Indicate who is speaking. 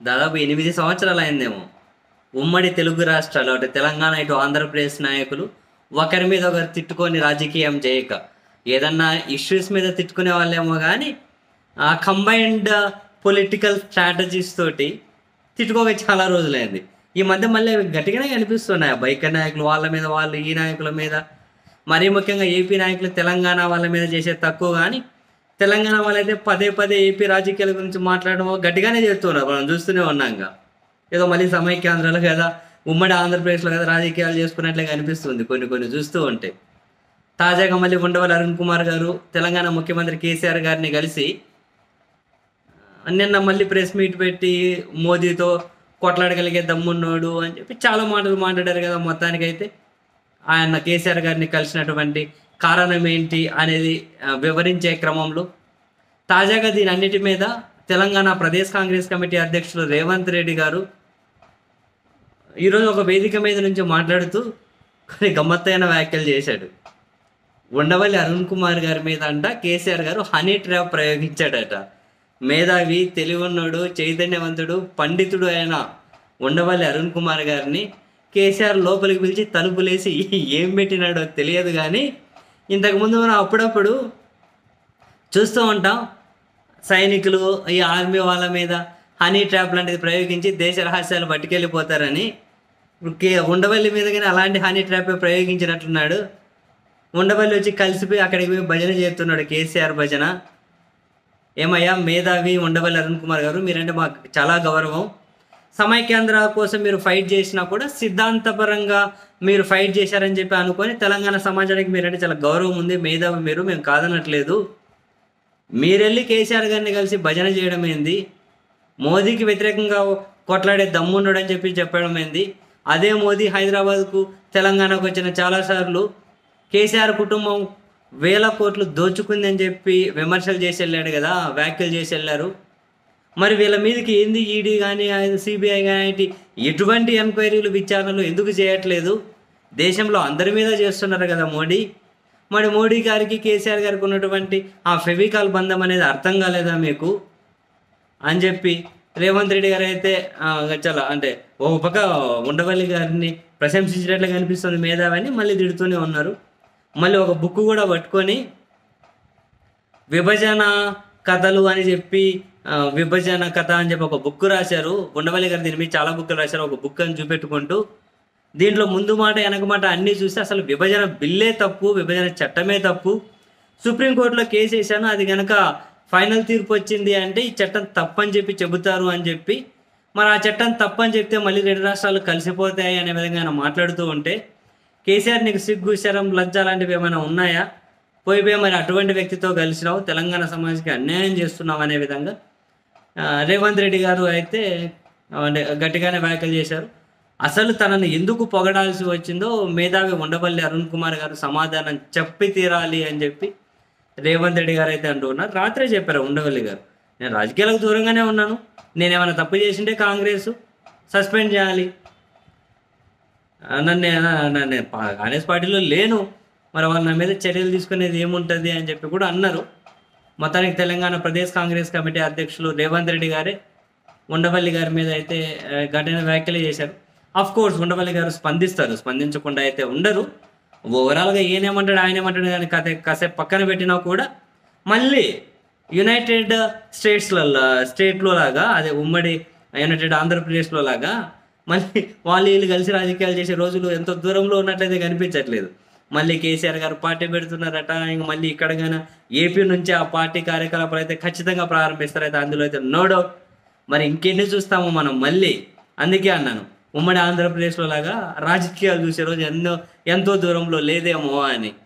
Speaker 1: దాదాపు ఎనిమిది సంవత్సరాలు అయిందేమో ఉమ్మడి తెలుగు రాష్ట్రాలు అటు తెలంగాణ ఇటు ఆంధ్రప్రదేశ్ నాయకులు ఒకరి మీద ఒకరు తిట్టుకొని రాజకీయం చేయక ఏదన్నా ఇష్యూస్ మీద తిట్టుకునే వాళ్ళేమో కానీ ఆ కంబైన్డ్ పొలిటికల్ స్ట్రాటజీస్ తోటి తిట్టుకోక చాలా రోజులైంది ఈ మధ్య మళ్ళీ అవి గట్టిగానే కనిపిస్తున్నాయి ఆ బైక్ నాయకులు వాళ్ళ మీద వాళ్ళు ఈ నాయకుల మీద మరీ ముఖ్యంగా ఏపీ నాయకులు తెలంగాణ వాళ్ళ మీద చేసే తక్కువ కానీ తెలంగాణ వాళ్ళైతే పదే పదే ఏపీ రాజకీయాల గురించి మాట్లాడడం గట్టిగానే చేస్తున్నారు మనం చూస్తూనే ఉన్నాంగా ఏదో మళ్ళీ సమైక్యాంధ్రలో కదా ఉమ్మడి ఆంధ్రప్రదేశ్లో కదా రాజకీయాలు చేసుకున్నట్లే కనిపిస్తుంది కొన్ని కొన్ని చూస్తూ ఉంటే తాజాగా మళ్ళీ ఉండవల్లి అరుణ్ కుమార్ గారు తెలంగాణ ముఖ్యమంత్రి కేసీఆర్ గారిని కలిసి నిన్న మళ్ళీ ప్రెస్ మీట్ పెట్టి మోదీతో కొట్లాడగలిగే దమ్మున్నోడు అని చెప్పి చాలా మాటలు మాట్లాడారు కదా మొత్తానికైతే ఆయన కేసీఆర్ గారిని కలిసినటువంటి కారణం ఏంటి అనేది ఆ, వివరించే క్రమంలో తాజాగా దీని అన్నిటి మీద తెలంగాణ ప్రదేశ్ కాంగ్రెస్ కమిటీ అధ్యక్షులు రేవంత్ రెడ్డి గారు ఈరోజు ఒక వేదిక మీద నుంచి మాట్లాడుతూ కొన్ని గమ్మత్తైన వ్యాఖ్యలు చేశాడు ఉండవల్లి అరుణ్ కుమార్ గారి మీద అంట కేసీఆర్ గారు హనీ ట్రాప్ ప్రయోగించాడట మేధావి తెలివున్నోడు చైతన్యవంతుడు పండితుడు అయిన ఉండవల్లి అరుణ్ కుమార్ గారిని కేసీఆర్ లోపలికి పిలిచి తలుపులేసి ఏం పెట్టినాడో తెలియదు కానీ ఇంతకుముందు మనం అప్పుడప్పుడు చూస్తూ ఉంటాం సైనికులు ఈ ఆర్మీ వాళ్ళ మీద హనీ ట్రాప్ లాంటిది ప్రయోగించి దేశ రహస్యాలు పట్టుకెళ్ళిపోతారని ఇప్పుడు కే ఉండవల్లి మీద కానీ అలాంటి హనీ ట్రాపే ప్రయోగించినట్లున్నాడు ఉండవల్లి వచ్చి కలిసిపోయి అక్కడికి పోయి భజన చేస్తున్నాడు కేసీఆర్ భజన ఏమయ్యా మేధావి ఉండవల్లి అరుణ్ కుమార్ గారు మీరంటే మాకు చాలా గౌరవం సమైక్యాంధ్ర కోసం మీరు ఫైట్ చేసినా కూడా సిద్ధాంతపరంగా మీరు ఫైట్ చేశారని చెప్పి అనుకొని తెలంగాణ సమాజానికి మీరంటే చాలా గౌరవం ఉంది మేధావి మీరు మేము కాదనట్లేదు మీరెళ్ళి కేసీఆర్ గారిని కలిసి భజన చేయడం ఏంది మోదీకి వ్యతిరేకంగా కొట్లాడే దమ్మున్నాడని చెప్పి చెప్పడం ఏంది అదే మోదీ హైదరాబాద్కు తెలంగాణకు వచ్చిన చాలాసార్లు కేసీఆర్ కుటుంబం వేల కోట్లు దోచుకుందని చెప్పి విమర్శలు చేసి వెళ్ళాడు కదా వ్యాఖ్యలు చేసి వెళ్ళారు మరి వీళ్ళ మీదకి ఏంది ఈడీ కానీ సిబిఐ కానీ ఎటువంటి ఎంక్వైరీలు విచారణలు ఎందుకు చేయట్లేదు దేశంలో అందరి మీద చేస్తున్నారు కదా మోడీ మరి మోడీ గారికి కేసీఆర్ గారికి ఉన్నటువంటి ఆ ఫెవికాల్ బంధం అనేది అర్థం కాలేదా మీకు అని చెప్పి రేవంత్ రెడ్డి గారు అయితే ఆ, చాలా అంటే ఒక పక్క ఉండవల్లి గారిని ప్రశంసించినట్లు కనిపిస్తుంది మేధావని మళ్ళీ తిడుతూనే ఉన్నారు మళ్ళీ ఒక బుక్ కూడా పట్టుకొని విభజన కథలు అని చెప్పి ఆ, విభజన కథ అని చెప్పి ఒక బుక్ రాశారు ఉండవల్లి గారు దీని మీద చాలా బుక్లు రాశారు ఒక బుక్ అని చూపెట్టుకుంటూ దీంట్లో ముందు మాట వెనక మాట అన్నీ చూస్తే అసలు విభజన బిల్లే తప్పు విభజన చట్టమే తప్పు సుప్రీంకోర్టులో కేసు వేశాను అది కనుక ఫైనల్ తీర్పు వచ్చింది అంటే ఈ చట్టం తప్పని చెప్పి చెబుతారు అని చెప్పి మరి ఆ చట్టం తప్పని చెప్తే మళ్ళీ రెండు రాష్ట్రాలు కలిసిపోతాయి అనే విధంగా ఆయన మాట్లాడుతూ ఉంటే కేసీఆర్ నీకు సిగ్గు శరం లజ్జ లాంటివి ఏమైనా ఉన్నాయా పోయిపోయి మరి అటువంటి వ్యక్తితో కలిసినావు తెలంగాణ సమాజానికి అన్యాయం చేస్తున్నావు అనే విధంగా ఆ, రేవంత్ రెడ్డి గారు అయితే ఆ, అంటే గట్టిగానే వ్యాఖ్యలు చేశారు అసలు తనను ఎందుకు పొగడాల్సి వచ్చిందో మేధావి ఉండవల్లి అరుణ్ కుమార్ గారు సమాధానం చెప్పి తీరాలి అని చెప్పి రేవంత్ రెడ్డి గారు అయితే అంటూ ఉన్నారు రాత్రే చెప్పారు ఉండవల్లి గారు నేను రాజకీయాలకు దూరంగానే ఉన్నాను నేను ఏమైనా తప్పు చేసింటే కాంగ్రెస్ సస్పెండ్ చేయాలి ఆ, నన్ను నన్ను పా- కాంగ్రెస్ పార్టీలో లేను మరి వాళ్ళ నా మీద చర్యలు తీసుకునేది ఏముంటుంది అని చెప్పి కూడా అన్నారు మొత్తానికి తెలంగాణ ప్రదేశ్ కాంగ్రెస్ కమిటీ అధ్యక్షులు రేవంత్ రెడ్డి గారే ఉండవల్లి గారి మీద అయితే ఆ, ఘటన వ్యాఖ్యలు చేశారు అఫ్ కోర్స్ ఉండవల్లి గారు స్పందిస్తారు స్పందించకుండా అయితే ఉండరు ఓవరాల్గా ఈయనేమంటాడు ఆయన ఏమంటాడు కానీ కథ కాసేపు పక్కన పెట్టినా కూడా మళ్ళీ యునైటెడ్ స్టేట్స్లలో స్టేట్లో లాగా అదే ఉమ్మడి యునైటెడ్ ఆంధ్రప్రదేశ్లో లాగా మళ్ళీ వాళ్ళు వీళ్ళు కలిసి రాజకీయాలు చేసే రోజులు ఎంతో దూరంలో ఉన్నట్లయితే కనిపించట్లేదు మళ్ళీ కేసీఆర్ గారు పార్టీ పెడుతున్నారట ఇంక మళ్ళీ ఇక్కడ కానీ ఏపీ నుంచి ఆ పార్టీ కార్యకలాపాలు అయితే ఖచ్చితంగా ప్రారంభిస్తారు అయితే అందులో అయితే నో డౌట్ మరి ఇంకెన్ని చూస్తామో మనం మళ్ళీ అందుకే అన్నాను ఉమ్మడి ఆంధ్రప్రదేశ్లో లాగా రాజకీయాలు చూసే రోజు ఎన్నో ఎంతో దూరంలో లేదేమో అని